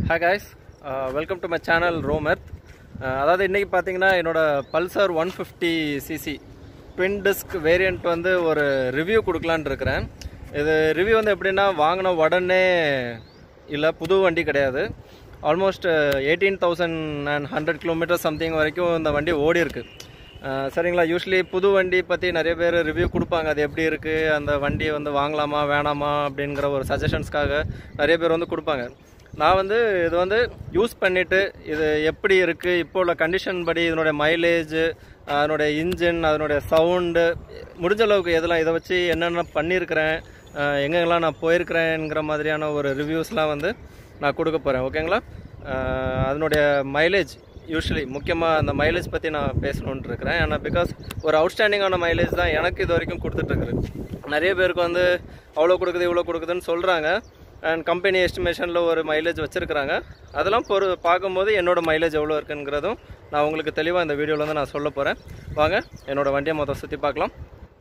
hi guys welcome to my channel ரோமர்த் அதாவது இன்றைக்கி பார்த்தீங்கன்னா என்னோட Pulsar one fifty CC twin disc variant வந்து ஒரு ரிவ்யூ கொடுக்கலான்னு இருக்கிறேன் இது ரிவ்யூ வந்து எப்படின்னா வாங்கின உடனே இல்லை புது வண்டி கிடையாது almost eighteen thousand and hundred kilometre something வரைக்கும் இந்த வண்டி ஓடி இருக்கு அஹ் சரிங்களா யூஸ்வலி புது வண்டி பற்றி நிறைய பேர் ரிவ்யூ கொடுப்பாங்க அது எப்படி இருக்குது அந்த வண்டி வந்து வாங்கலாமா வேணாமா அப்படிங்கிற ஒரு சஜஷன்ஸ்க்காக நிறைய பேர் வந்து கொடுப்பாங்க நான் வந்து இது வந்து யூஸ் பண்ணிவிட்டு இது எப்படி இருக்குது இப்போ உள்ள கண்டிஷன் படி இதனுடைய மைலேஜ் அதனுடைய இன்ஜின் அதனுடைய சவுண்டு முடிஞ்ச அளவுக்கு எதெல்லாம் இதை வச்சு என்னென்ன பண்ணியிருக்கிறேன் அஹ் எங்கெங்கெல்லாம் நான் போயிருக்கிறேங்கிற மாதிரியான ஒரு ரிவ்யூஸ்லாம் வந்து நான் கொடுக்க போகிறேன் ஓகேங்களா அஹ் அதனுடைய மைலேஜ் யூஸ்வலி முக்கியமாக அந்த மைலேஜ் பற்றி நான் பேசணுன்ட்டு இருக்கிறேன் ஏன்னா பிகாஸ் ஒரு அவுட்ஸ்டாண்டிங்கான மைலேஜ் தான் எனக்கு இது வரைக்கும் கொடுத்துட்ருக்குது நிறைய பேருக்கு வந்து அவ்வளோ கொடுக்குது இவ்வளோ கொடுக்குதுன்னு சொல்கிறாங்க அண்ட் கம்பெனி எஸ்டிமேஷனில் ஒரு மைலேஜ் வச்சுருக்கிறாங்க அதெல்லாம் பொறு பார்க்கும்போது என்னோட மைலேஜ் எவ்வளோ இருக்குங்கிறதும் நான் உங்களுக்கு தெளிவாக இந்த வீடியோவில் வந்து நான் சொல்ல போகிறேன் வாங்க என்னோட வண்டியை மொத்தம் சுற்றி பார்க்கலாம்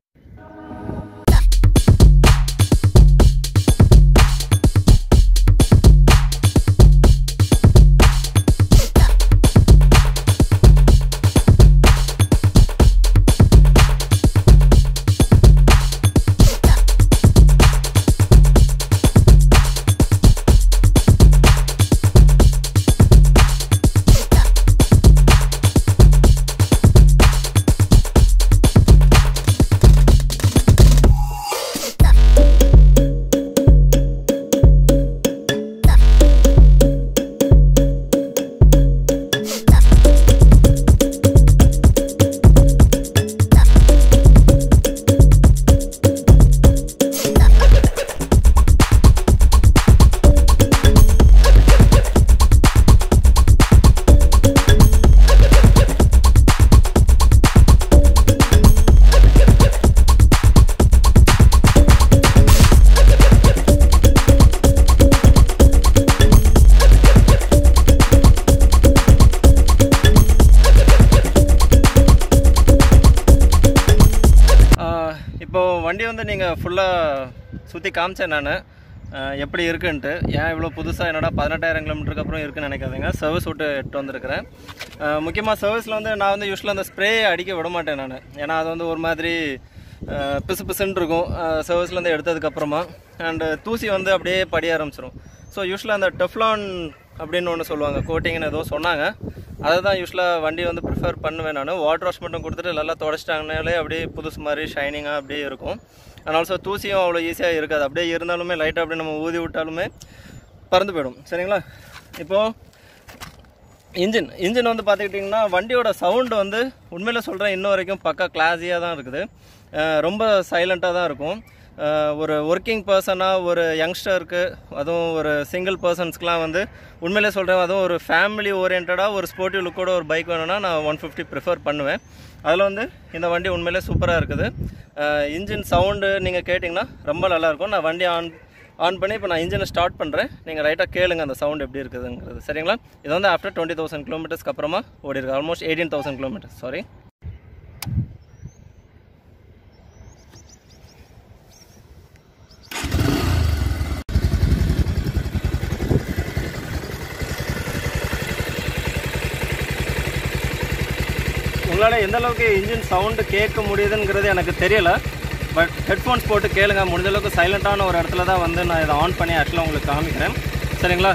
ஆஹ் இப்போ வண்டி வந்து நீங்கள் ஃபுல்லாக சுற்றி காமிச்சேன் நான் எப்படி இருக்குன்ட்டு ஏன் இவ்வளோ புதுசாக என்னடா பதினெட்டாயிரம் கிலோமீட்டருக்கு அப்புறம் இருக்குன்னு நினைக்காதீங்க சர்வீஸ் விட்டு எட்டு வந்திருக்கிறேன் முக்கியமாக சர்வீஸில் வந்து நான் வந்து யூஸ்வலாக அந்த ஸ்ப்ரே அடிக்க விட மாட்டேன் நான் ஏன்னா அது வந்து ஒரு மாதிரி ஆஹ் பிசு பிசுன்னு இருக்கும் சர்வீஸ்லேருந்து எடுத்ததுக்கப்புறமா அண்டு தூசி வந்து அப்படியே படிய ஆரம்பிச்சிடும் ஸோ யூஸ்வலாக அந்த டெஃப்லான் அப்படின்னு ஒன்று சொல்லுவாங்க கோட்டிங்னு ஏதோ சொன்னாங்க அதை தான் யூஸ்வலாக வண்டி வந்து ப்ரிஃபர் பண்ணுவேன் நான் வாட்டர் வாஷ் மட்டும் கொடுத்துட்டு நல்லா தொடச்சிட்டாங்கனாலே அப்படியே புதுசு மாதிரி ஷைனிங்காக அப்படியே இருக்கும் அண்ட் ஆல்சோ தூசியும் அவ்வளோ ஈஸியாக இருக்காது அப்படியே இருந்தாலுமே லைட்டாக அப்படியே நம்ம ஊதி விட்டாலுமே பறந்து போயிடும் சரிங்களா இப்போது இன்ஜின் இன்ஜின் வந்து பார்த்துக்கிட்டிங்கன்னா வண்டியோட சவுண்டு வந்து உண்மையில் சொல்கிறேன் இன்ன வரைக்கும் பக்கா கிளாஸியாக தான் இருக்குது அஹ் ரொம்ப சைலண்ட்டாக தான் இருக்கும் அஹ் ஒரு ஒர்க்கிங் பர்சனாக ஒரு யங்ஸ்டருக்கு அதுவும் ஒரு சிங்கிள் பர்சன்ஸ்க்குலாம் வந்து உண்மையிலே சொல்கிறேன் அதுவும் ஒரு ஃபேமிலி ஓரியன்டாக ஒரு ஸ்போர்ட்டிவ் லுக்கோட ஒரு பைக் வேணும்னா நான் ஒன் ஃபிஃப்டி ப்ரிஃபர் பண்ணுவேன் அதில் வந்து இந்த வண்டி உண்மையிலே சூப்பராக இருக்குது இன்ஜின் சவுண்டு நீங்கள் கேட்டிங்கன்னா ரொம்ப நல்லாயிருக்கும் நான் வண்டி ஆன் ஆன் பண்ணி இப்போ நான் இன்ஜினை ஸ்டார்ட் பண்ணுறேன் நீங்கள் ரைட்டாக கேளுங்க அந்த சவுண்ட் எப்படி இருக்குதுங்கிறது சரிங்களா இது வந்து ஆஃப்டர் டுவெண்ட்டி தௌசண்ட் கிலோமீட்டர்ஸ்க்கு அப்புறமா ஓடி இருக்கு almost eighteen thousand kilometres sorry உங்களால் எந்த அளவுக்கு இன்ஜின் சவுண்டு கேட்க முடியுதுங்கிறது எனக்கு தெரியல பட் ஹெட்ஃபோன்ஸ் போட்டு கேளுங்க முடிஞ்ச அளவுக்கு சைலண்ட்டான ஒரு இடத்துல தான் வந்து நான் இதை ஆன் பண்ணி ஆக்சுவலாக உங்களுக்கு காமிக்கிறேன் சரிங்களா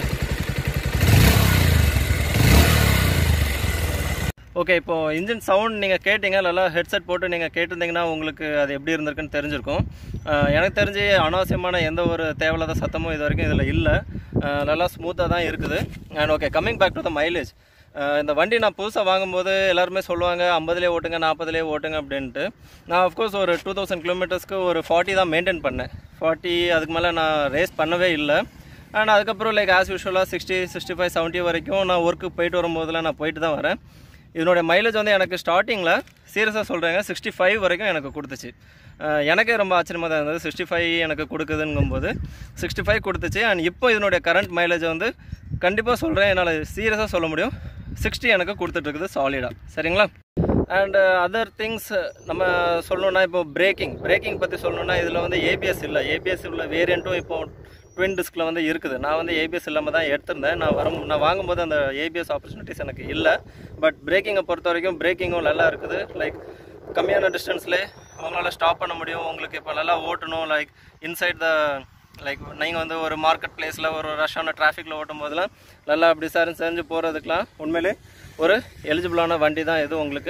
ஓகே இப்போ இன்ஜின் சவுண்ட் நீங்கள் கேட்டீங்க நல்லா ஹெட்செட் போட்டு நீங்கள் கேட்டிருந்தீங்கன்னா உங்களுக்கு அது எப்படி இருந்திருக்குன்னு தெரிஞ்சிருக்கும் அஹ் எனக்கு தெரிஞ்சு அனாவசியமான எந்த ஒரு தேவையில்லாத சத்தமும் இது வரைக்கும் இதில் இல்லை அஹ் நல்லா ஸ்மூத்தாக தான் இருக்குது and okay coming back to the mileage இந்த வண்டி நான் புதுசாக வாங்கும்போது எல்லாருமே சொல்லுவாங்க ஐம்பதுலேயே ஓட்டுங்க நாற்பதுலேயே ஓட்டுங்க அப்படின்ட்டு நான் ஆஃப்கோர்ஸ் ஒரு டூ தௌசண்ட் கிலோமீட்டர்ஸ்க்கு ஒரு ஃபார்ட்டி தான் மெயின்டைன் பண்ணேன் ஃபார்ட்டி அதுக்கு மேலே நான் ரேஸ் பண்ணவே இல்லை அண்ட் அதுக்கப்புறம் லைக் ஆஸ் யூஷுவலாக சிக்ஸ்டி சிக்ஸ்டி ஃபைவ் செவன்ட்டி வரைக்கும் நான் ஒர்க்கு போயிட்டு வரும்போதெல்லாம் நான் போயிட்டு தான் வரேன் இதனுடைய மைலேஜ் வந்து எனக்கு ஸ்டார்டிங்கில் சீரியஸாக சொல்கிறேங்க சிக்ஸ்டி ஃபைவ் வரைக்கும் எனக்கு கொடுத்துச்சு அஹ் எனக்கே ரொம்ப ஆச்சரியமாக தான் இருந்தது சிக்ஸ்டி ஃபைவ் எனக்கு கொடுக்குதுங்கும்போது சிக்ஸ்டி ஃபைவ் கொடுத்துச்சு அண்ட் இப்போ இதனுடைய கரண்ட் மைலேஜ் வந்து கண்டிப்பாக சொல்கிறேன் என்னால் சீரியஸாக சொல்ல முடியும் சிக்ஸ்டி எனக்கு கொடுத்துட்ருக்குது சாலிடாக சரிங்களா அண்ட் அதர் திங்ஸ் நம்ம சொல்லணும்னா இப்போ பிரேக்கிங் பிரேக்கிங் பற்றி சொல்லணும்னா இதில் வந்து ஏபிஎஸ் இல்லை ஏபிஎஸ் உள்ள வேரியண்ட்டும் இப்போ ட்வின் டிஸ்கில் வந்து இருக்குது நான் வந்து ஏபிஎஸ் இல்லாமல் தான் எடுத்திருந்தேன் நான் வரும் நான் வாங்கும்போது அந்த ஏபிஎஸ் ஆப்பர்ச்சுனிட்டிஸ் எனக்கு இல்லை பட் பிரேக்கிங்கை பொறுத்த வரைக்கும் பிரேக்கிங்கும் நல்லா இருக்குது லைக் கம்மியான டிஸ்டன்ஸ்லேயே உங்களால் ஸ்டாப் பண்ண முடியும் உங்களுக்கு இப்போ நல்லா ஓட்டணும் லைக் இன்சைட் த லைக் நீங்கள் வந்து ஒரு மார்க்கெட் பிளேஸில் ஒரு ரஷ்ஷான டிராஃபிக்கில் ஓட்டும் போதெல்லாம் நல்லா அப்படி சார் செஞ்சு போகிறதுக்கெலாம் உண்மையிலே ஒரு எலிஜிபிளான வண்டி தான் இது உங்களுக்கு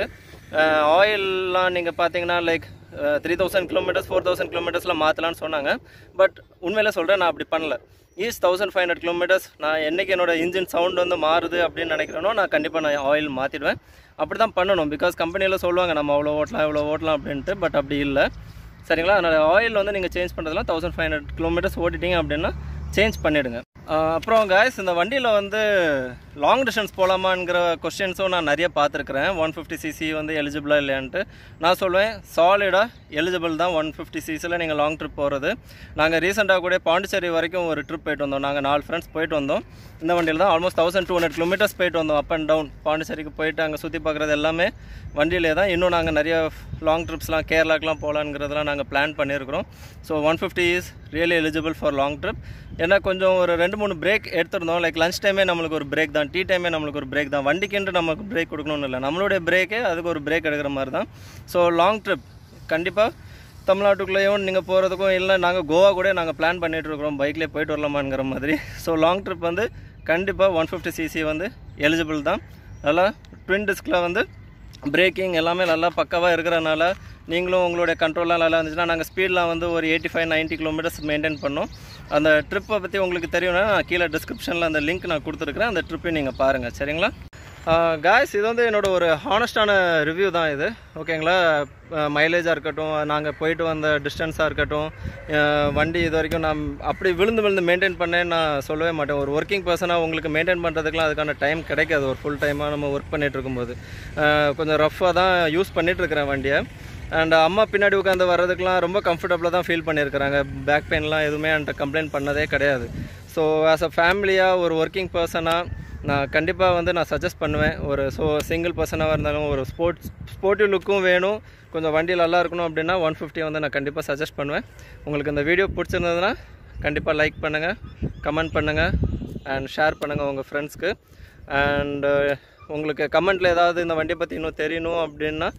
ஆயில்லாம் நீங்கள் பார்த்தீங்கன்னா like three thousand kilometres four thousand கிலோமீட்டர்ஸில் மாற்றலான்னு சொன்னாங்க பட் உண்மையில சொல்கிறேன் நான் அப்படி பண்ணல is thousand five hundred kilometres நான் என்னைக்கு என்னோட இன்ஜின் சவுண்ட் வந்து மாறுது அப்படின்னு நினைக்கிறேனோ நான் கண்டிப்பாக நான் ஆயில் மாற்றிடுவேன் அப்படி தான் பண்ணணும் பிகாஸ் கம்பெனியில் சொல்லுவாங்க நம்ம அவ்வளோ ஓட்டலாம் இவ்வளோ ஓட்டலாம் அப்படின்ட்டு பட் அப்படி இல்லை சரிங்களா அதனால் ஆயில் வந்து நீங்கள் சேஞ்ச் பண்ணுறதுலாம் தௌசண்ட் ஃபைவ் ஹண்ட்ரட் கிலோமீட்டர்ஸ் ஓட்டிட்டீங்க அப்படின்னா சேஞ்ச் பண்ணிவிடுங்க அப்புறம் காய்ஸ் இந்த வண்டியில் வந்து லாங் டிஸ்டன்ஸ் போகலாமாங்கிற கொஸ்டின்ஸும் நான் நிறைய பார்த்துருக்குறேன் ஒன் ஃபிஃப்டி சிசி வந்து எலிஜிபிளாக இல்லையான்ட்டு நான் சொல்லுவேன் சாலிடாக எலிஜிபிள் தான் ஒன் ஃபிஃப்டி சிசியில் நீங்கள் லாங் ட்ரிப் போகிறது நாங்கள் ரீசெண்டாக கூட பாண்டிச்சேரி வரைக்கும் ஒரு ட்ரிப் போயிட்டு வந்தோம் நாங்கள் நாலு ஃப்ரெண்ட்ஸ் போயிட்டு வந்தோம் இந்த வண்டியில் தான் almost thousand two hundred kilometres போயிட்டு வந்தோம் அப் அண்ட் டவுன் பாண்டிச்சேரிக்கு போயிட்டு அங்கே சுற்றி பார்க்குறது எல்லாமே வண்டியிலே தான் இன்னும் நாங்கள் நிறைய லாங் ட்ரிப்ஸ்லாம் கேரளாக்கெலாம் போகலாங்கிறதுலாம் நாங்கள் பிளான் பண்ணியிருக்கிறோம் so one fifty is really eligible for long trip ஏன்னா கொஞ்சம் ஒரு ரெண்டு மூணு பிரேக் எடுத்திருந்தோம் லைக் லஞ்ச் டைமே நம்மளுக்கு ஒரு பிரேக் தான் டீ டைமே நம்மளுக்கு ஒரு பிரேக் தான் வண்டிக்குன்ட்டு நமக்கு பிரேக் கொடுக்கணும்னு இல்லை நம்மளுடைய பிரேக்கே அதுக்கு ஒரு பிரேக் எடுக்கிற மாதிரி தான் ஸோ லாங் ட்ரிப் கண்டிப்பாக தமிழ்நாட்டுக்குள்ளேயும் நீங்கள் போகிறதுக்கும் இல்லை நாங்கள் கோவா கூட நாங்கள் பிளான் பண்ணிகிட்டு இருக்கிறோம் பைக்லேயே போயிட்டு வரலாமாங்கிற மாதிரி ஸோ லாங் ட்ரிப் வந்து கண்டிப்பாக ஒன் ஃபிஃப்டி சிசி வந்து எலிஜிபிள் தான் நல்லா ட்வின் டிஸ்கில் வந்து பிரேக்கிங் எல்லாமே நல்லா பக்காவாக இருக்கிறனால நீங்களும் உங்களுடைய கண்ட்ரோல்லாம் நல்லா இருந்துச்சுன்னா நாங்கள் ஸ்பீட்லாம் வந்து ஒரு eighty five ninety kilometres maintain பண்ணோம் அந்த ட்ரிப்பை பற்றி உங்களுக்கு தெரியும்னா நான் கீழே டிஸ்கிரிப்ஷனில் அந்த லிங்க் நான் கொடுத்துருக்குறேன் அந்த ட்ரிப்பையும் நீங்கள் பாருங்கள் சரிங்களா காய்ஸ் இது வந்து என்னோட ஒரு ஹானஸ்டான ரிவ்யூ தான் இது ஓகேங்களா மைலேஜாக இருக்கட்டும் நாங்கள் போயிட்டு வந்த டிஸ்டன்ஸாக இருக்கட்டும் அஹ் வண்டி இது வரைக்கும் நான் அப்படி விழுந்து விழுந்து மெயின்டைன் பண்ணேன்னு நான் சொல்லவே மாட்டேன் ஒரு ஒர்க்கிங் பர்சனாக உங்களுக்கு மெயின்டைன் பண்ணுறதுக்குலாம் அதுக்கான டைம் கிடைக்காது ஒரு ஃபுல் டைமாக நம்ம ஒர்க் பண்ணிட்டு இருக்கும்போது அஹ் கொஞ்சம் ரஃப்பாக தான் யூஸ் பண்ணிட்டு இருக்கிறேன் வண்டியை அண்ட் அம்மா பின்னாடி உட்காந்து வர்றதுக்கெலாம் ரொம்ப கம்ஃபர்டபுளாக தான் ஃபீல் பண்ணியிருக்கிறாங்க பேக் பெயின்லாம் எதுவுமே என்கிட்ட கம்ப்ளைண்ட் பண்ணதே கிடையாது ஸோ ஆஸ் அ ஃபேமிலியாக ஒரு ஒர்க்கிங் பர்சனாக நான் கண்டிப்பாக வந்து நான் சஜஸ்ட் பண்ணுவேன் ஒரு ஸோ சிங்கிள் பர்சனாக இருந்தாலும் ஒரு ஸ்போர்ட்ஸ் ஸ்போர்ட்டிவ் லுக்கும் வேணும் கொஞ்சம் வண்டி நல்லா இருக்கணும் அப்படின்னா ஒன் ஃபிஃப்டி வந்து நான் கண்டிப்பாக சஜஸ்ட் பண்ணுவேன் உங்களுக்கு இந்த வீடியோ பிடிச்சிருந்ததுன்னா கண்டிப்பாக லைக் பண்ணுங்கள் கமெண்ட் பண்ணுங்கள் அண்ட் ஷேர் பண்ணுங்கள் உங்கள் ஃப்ரெண்ட்ஸ்க்கு அண்டு உங்களுக்கு கமெண்ட்டில் ஏதாவது இந்த வண்டியை பற்றி இன்னும் தெரியணும் அப்படின்னா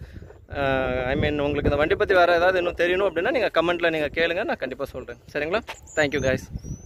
ஐ மீன் உங்களுக்கு இந்த வண்டி பற்றி வேறு ஏதாவது இன்னும் தெரியணும் அப்படின்னா நீங்கள் கமெண்ட்டில் நீங்கள் கேளுங்க நான் கண்டிப்பாக சொல்கிறேன் சரிங்களா தேங்க்யூ guys